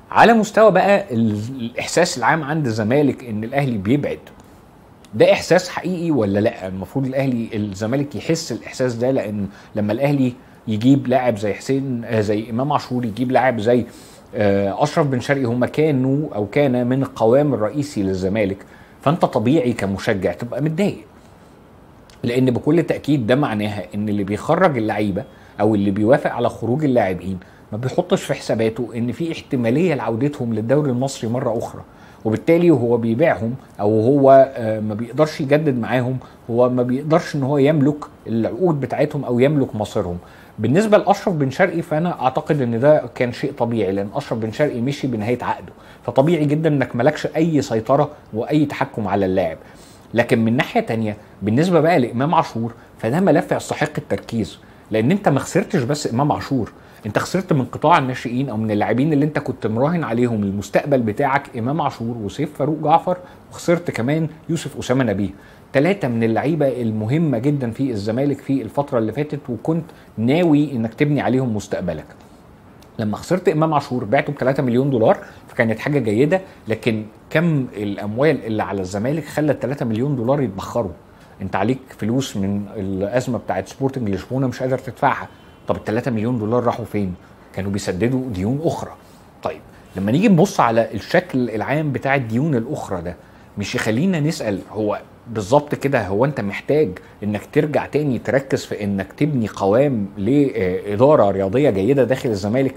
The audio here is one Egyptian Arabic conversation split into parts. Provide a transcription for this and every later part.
على مستوى بقى ال- الاحساس العام عند الزمالك ان الاهلي بيبعد ده احساس حقيقي ولا لا المفروض الاهلي الزمالك يحس الاحساس ده لان لما الاهلي يجيب لاعب زي حسين آه، زي امام عاشور يجيب لاعب زي آه، اشرف بن شرقي هم كانوا او كان من القوام الرئيسي للزمالك فانت طبيعي كمشجع تبقى متضايق لان بكل تاكيد ده معناها ان اللي بيخرج اللعيبه او اللي بيوافق على خروج اللاعبين ما بيحطش في حساباته ان في احتماليه لعودتهم للدوري المصري مره اخرى وبالتالي هو بيبيعهم او هو آه، ما بيقدرش يجدد معاهم هو ما بيقدرش ان هو يملك العقود بتاعتهم او يملك مصيرهم بالنسبه لاشرف بن شرقي فانا اعتقد ان ده كان شيء طبيعي لان اشرف بن شرقي مشي بنهايه عقده فطبيعي جدا انك مالكش اي سيطره واي تحكم على اللاعب لكن من ناحيه تانية بالنسبه بقى لامام عاشور فده ملف يستحق التركيز لان انت ما خسرتش بس امام عاشور انت خسرت من قطاع الناشئين او من اللاعبين اللي انت كنت مراهن عليهم المستقبل بتاعك امام عاشور وسيف فاروق جعفر وخسرت كمان يوسف اسامه نبيه ثلاثة من اللعيبة المهمة جدا في الزمالك في الفترة اللي فاتت وكنت ناوي انك تبني عليهم مستقبلك لما خسرت امام عاشور بعته ب 3 مليون دولار فكانت حاجه جيده لكن كم الاموال اللي على الزمالك خلت 3 مليون دولار يتبخروا انت عليك فلوس من الازمه بتاعت سبورتنج لشبونه مش قادر تدفعها طب ال 3 مليون دولار راحوا فين كانوا بيسددوا ديون اخرى طيب لما نيجي نبص على الشكل العام بتاع الديون الاخرى ده مش يخلينا نسال هو بالظبط كده هو انت محتاج انك ترجع تاني تركز في انك تبني قوام لاداره رياضيه جيده داخل الزمالك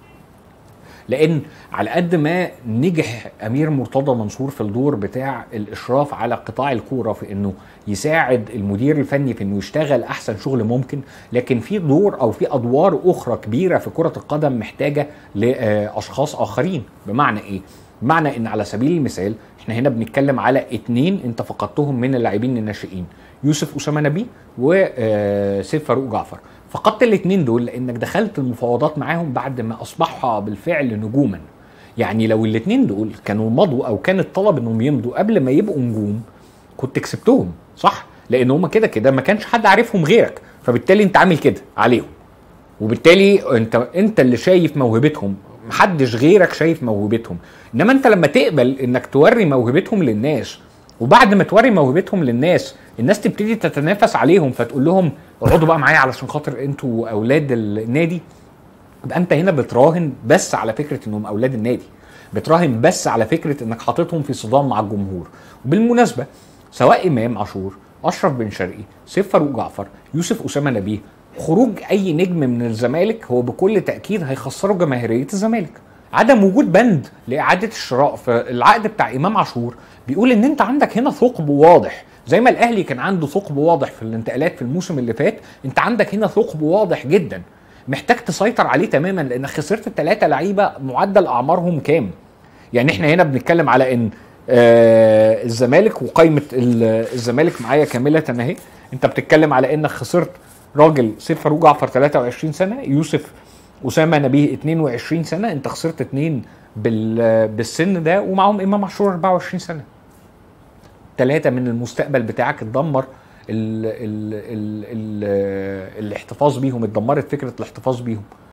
لان على قد ما نجح امير مرتضى منصور في الدور بتاع الاشراف على قطاع الكوره في انه يساعد المدير الفني في انه يشتغل احسن شغل ممكن لكن في دور او في ادوار اخرى كبيره في كره القدم محتاجه لاشخاص اخرين بمعنى ايه بمعنى ان على سبيل المثال احنا هنا بنتكلم على اتنين انت فقدتهم من اللاعبين الناشئين يوسف اسامه نبيه وسيف فاروق جعفر فقدت الاثنين دول لانك دخلت المفاوضات معاهم بعد ما اصبحا بالفعل نجوما يعني لو الاثنين دول كانوا مضوا او كان الطلب انهم يمضوا قبل ما يبقوا نجوم كنت كسبتهم صح لان هم كده كده ما كانش حد عارفهم غيرك فبالتالي انت عامل كده عليهم وبالتالي انت انت اللي شايف موهبتهم محدش غيرك شايف موهبتهم انما انت لما تقبل انك توري موهبتهم للناس وبعد ما توري موهبتهم للناس الناس تبتدي تتنافس عليهم فتقول لهم اقعدوا بقى معايا علشان خاطر انتوا اولاد النادي يبقى انت هنا بتراهن بس على فكره انهم اولاد النادي بتراهن بس على فكره انك حاططهم في صدام مع الجمهور وبالمناسبه سواء امام عاشور اشرف بن شرقي سيف فاروق جعفر يوسف اسامه نبيه خروج اي نجم من الزمالك هو بكل تاكيد هيخسره جماهيريه الزمالك عدم وجود بند لاعاده الشراء فالعقد بتاع امام عاشور بيقول ان انت عندك هنا ثقب واضح زي ما الاهلي كان عنده ثقب واضح في الانتقالات في الموسم اللي فات انت عندك هنا ثقب واضح جدا محتاج تسيطر عليه تماما لانك خسرت الثلاثه لعيبه معدل اعمارهم كام يعني احنا هنا بنتكلم على ان آه الزمالك وقائمه الزمالك معايا كامله اهي انت بتتكلم على انك خسرت راجل سيف فاروق جعفر 23 سنه يوسف اسامه نبيه 22 سنه انت خسرت اثنين بال بالسن ده ومعاهم امام عاشور 24 سنه ثلاثه من المستقبل بتاعك اتدمر ال ال ال ال الاحتفاظ بيهم اتدمرت فكره الاحتفاظ بيهم